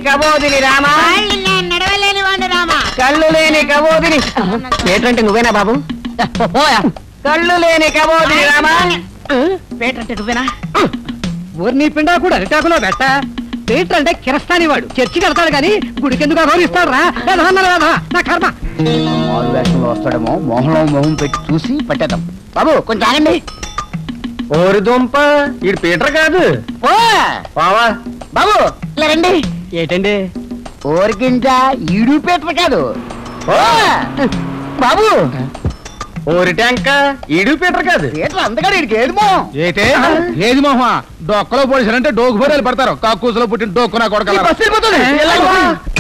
కబోదిని రామా నడవలేని వాడు రామా కళ్ళు లేని కబోదిని పేటంటే నువ్వేనా బాబు పోయా కళ్ళు లేని కబోదిని రామా పేటంటే నువ్వేనా ఊరిని పిండా కూడా అరిటాకులో పెట్ట పేటర్ అంటే కిరస్తాని వాడు చర్చి కడతాడు కానీ గుడికెందుకు గౌరవిస్తాడు రా వేధవన్నర వేధవ నా కర్మ మారు వేషంలో వస్తాడేమో మొహంలో మొహం పెట్టి చూసి పట్టేద్దాం బాబు కొంచెం ఆగండి ఓరి దుంప ఈడు పీటర్ కాదు ఓ పావా బాబు ఇలా రండి ఏంటండి ఓరికించ ఈడు పీటర్ కాదు ఓ బాబు ఓరి ట్యాంక ఈడు పీటర్ కాదు పీటర్ అందుకని ఈడికి ఏది మొహం ఏటే ఏది మొహ డొక్కలో పోలీసులంటే డోకు బొరేలు పడతారు కాకూసులో పుట్టిన డోకు నా ఈ కొడకల బస్సు వెళ్ళిపోతుంది. వెళ్ళండి.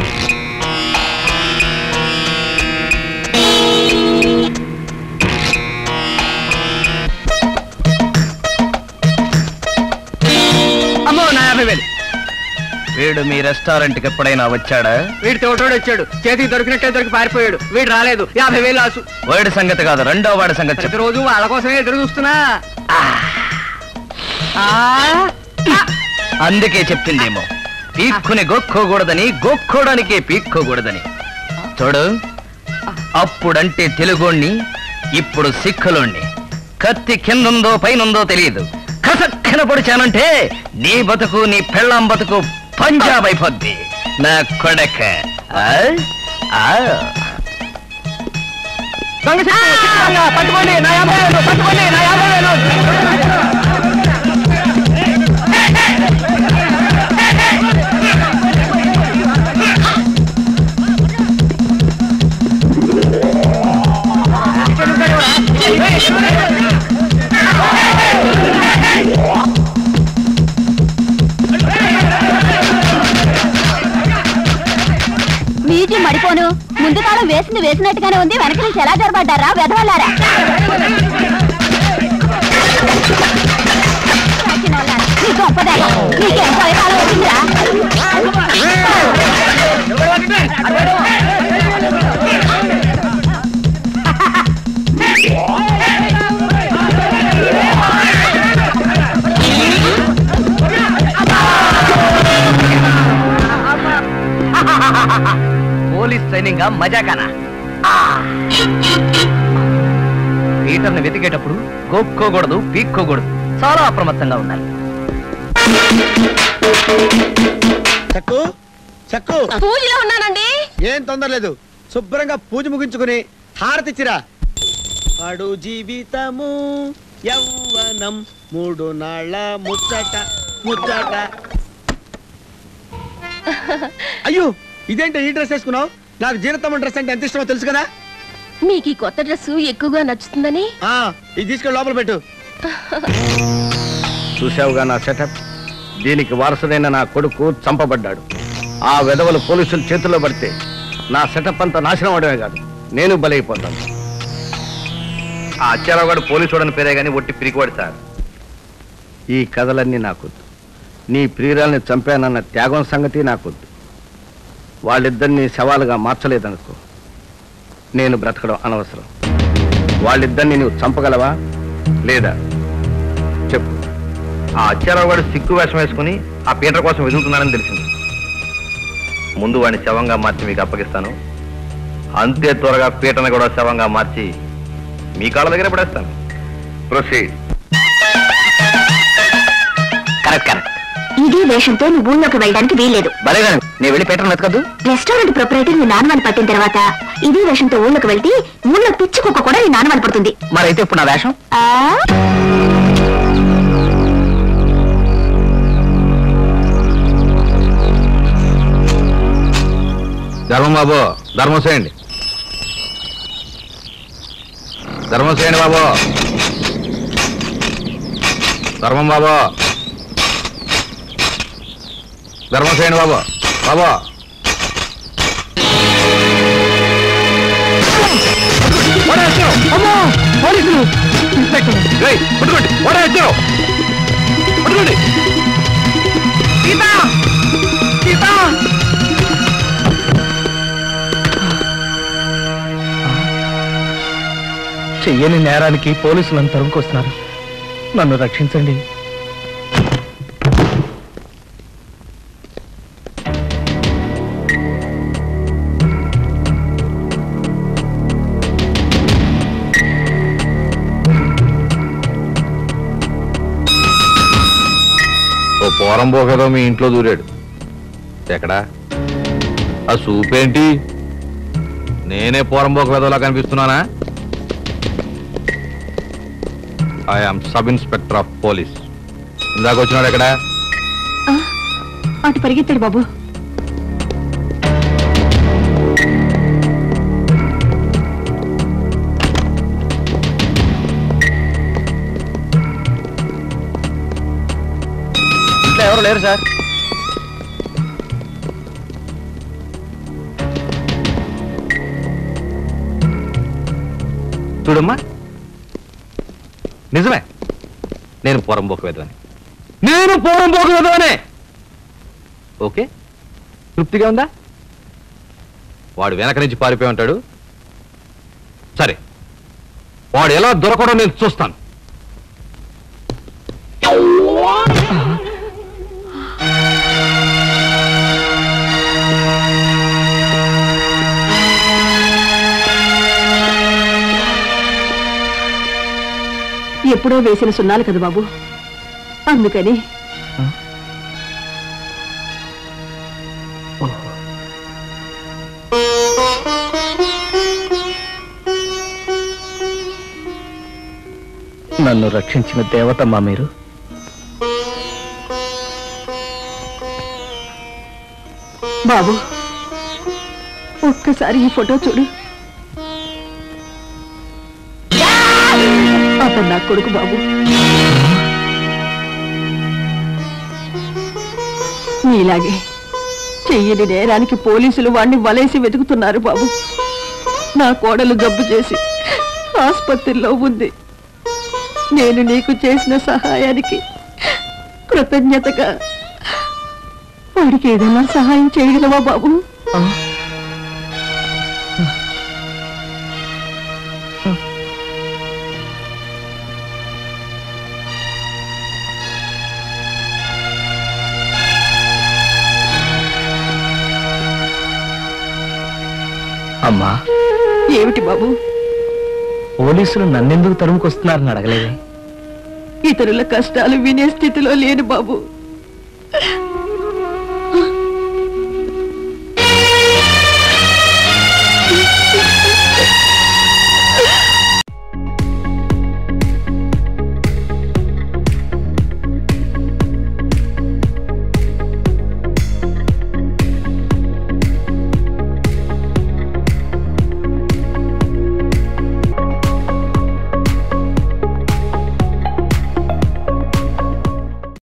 అమ్మో నా యాభై వేలు వీడు మీ రెస్టారెంట్ కి ఎప్పుడైనా వచ్చాడా వీడి తోటోడు వచ్చాడు చేతికి దొరికినట్టే దొరికి పారిపోయాడు వీడు రాలేదు యాభై వేలు ఆసు వాడి సంగతి కాదు రెండో వాడి సంగతి చెప్పు ప్రతిరోజు వాళ్ళ కోసమే ఎదురు చూస్తున్నా అందుకే చెప్పిందేమో పీక్కుని గొక్కోకూడదని గొక్కోడానికే పీక్కోకూడదని చూడు అప్పుడంటే తెలుగోణ్ణి ఇప్పుడు సిక్కులోణ్ణి కత్తి కిందుందో పైనుందో తెలియదు కసక్కన పొడిచానంటే నీ బతుకు నీ పెళ్ళాం బతుకు పంజాబ్ అయిపోద్ది నా కొడక ఆ? ఆ. దొంగ చెప్పు, చిక్కు దొంగ, పట్టుకోండి నా యాభై వేలు పట్టుకోండి నా యాభై వేలు మీటి మడిపోను ముందు కాలం వేసింది వేసినట్టుగానే ఉంది వెనక నుంచి ఎలా జరబడ్డారా వెధవల్లారా నీ గొప్పదయ్యా నీకేం భయకాలం వచ్చిందిరా పోలీస్ ట్రైనింగ్ మజాకానా పీటర్ని వెతికేటప్పుడు గోక్కోకూడదు పీక్కోకూడదు చాలా అప్రమత్తంగా ఉండాలి చక్కు చక్కు పూజలో ఉన్నానండి ఏం తొందర లేదు శుభ్రంగా పూజ ముగించుకుని హారతిచ్చిరా పడు జీవితము యవ్వనం మూడు నాళ్ళ ముచ్చట ముచ్చట అయ్యో ఇదేంటి ఈ డ్రెస్ వేసుకున్నావు నాకు జీనతమ్మ డ్రెస్ అంటే ఎంత ఇష్టమో తెలుసు కదా మీకు ఈ కొత్త డ్రెస్ ఎక్కువగా నచ్చుతుందని ఆ ఇది తీసుకెళ్ళి లోపల పెట్టు చూసావుగా నా సెటప్ దీనికి వారసుడైన నా కొడుకు చంపబడ్డాడు ఆ వెధవలు పోలీసుల చేతుల్లో పడితే నా సెటప్ అంతా నాశనం అవడమే కాదు నేను బలైపోతాను ఆ అచ్చారావు గారు పోలీసు వాడని పేరే గానీ ఒట్టి పిరికివాడు సార్ ఈ కథలన్నీ నాకొద్దు నీ ప్రియురాల్ని చంపానన్న త్యాగం సంగతి నాకొద్దు వాళ్ళిద్దరిని శవాలుగా మార్చలేదనుకో నేను బ్రతకడం అనవసరం వాళ్ళిద్దరిని నువ్వు చంపగలవా లేదా చెప్పు ఆ అచ్చారావు గారు సిక్కు వేషం వేసుకుని ఆ పీటర్ కోసం వెతుకుతున్నానని తెలిసింది ముందు వాడిని శవంగా మార్చి మీకు అప్పగిస్తాను అంతే త్వరగా పీటను కూడా శవంగా మార్చి మీ కాళ్ళ దగ్గర పడేస్తాను ప్రొసీడ్ కరెక్ట్ కరెక్ట్ ఇదే వేషంతో నువ్వు ఊళ్ళోకి వెళ్ళడానికి వీల్లేదు భలేగా నేను వెళ్ళి పీటర్ని వెతకద్దు రెస్టారెంట్ ప్రొపరేటర్ నీ నాన్నవాన్ని పట్టిన తర్వాత ఇదే వేషంతో ఊళ్ళోకి వెళ్తే ఊళ్ళో పిచ్చి కుక్క కూడా నీ నాన్నవాన్ని పడుతుంది మరైతే ఇప్పుడు నా వేషం ఆ ధర్మం బాబు ధర్మం చేయండి ధర్మం చేయండి బాబు ధర్మం బాబు ధర్మం చేయండి బాబు బాబు ఏయ్, పట్టుకోండి వాడే వచ్చారు పట్టుకోండి చెయ్యని నేరానికి పోలీసులను తరుముకొస్తున్నారు నన్ను రక్షించండి పొరంబోకేదో మీ ఇంట్లో దూరాడు ఎక్కడా ఆ సూపేంటి నేనే పోరంబోక వెదోలా కనిపిస్తున్నానా I'm sub inspector of police ఇందాక వచ్చినాడు ఎక్కడా అటు పరిగెత్తాడు బాబు ఇంట్లో ఎవరు లేరు సార్ చూడమ్మా నిజమే నేను పోరంబోక వెదవని నేను పోరంబోక వెదవనే ఓకే తృప్తిగా ఉందా వాడు వెనక నుంచి పారిపోయి ఉంటాడు సరే వాడు ఎలా దొరకడం నేను చూస్తాను ఎప్పుడో వేసిన సున్నాలు కదా బాబు అందుకని నన్ను రక్షించిన దేవతమ్మా మీరు బాబు ఒక్కసారి ఈ ఫోటో చూడు అతను నా కొడుకు బాబు నీలాగే చెయ్యని నేరానికి పోలీసులు వాణ్ణి వలేసి వెతుకుతున్నారు బాబు నా కోడలు జబ్బు చేసి ఆసుపత్రిలో ఉంది నేను నీకు చేసిన సహాయానికి కృతజ్ఞతగా వాడికి ఏదైనా సహాయం చేయగలవా బాబు అమ్మా ఏమిటి బాబు పోలీసులు నన్నెందుకు తరుముకొస్తున్నారని అడగలేదే ఇతరుల కష్టాలు వినే స్థితిలో లేను బాబు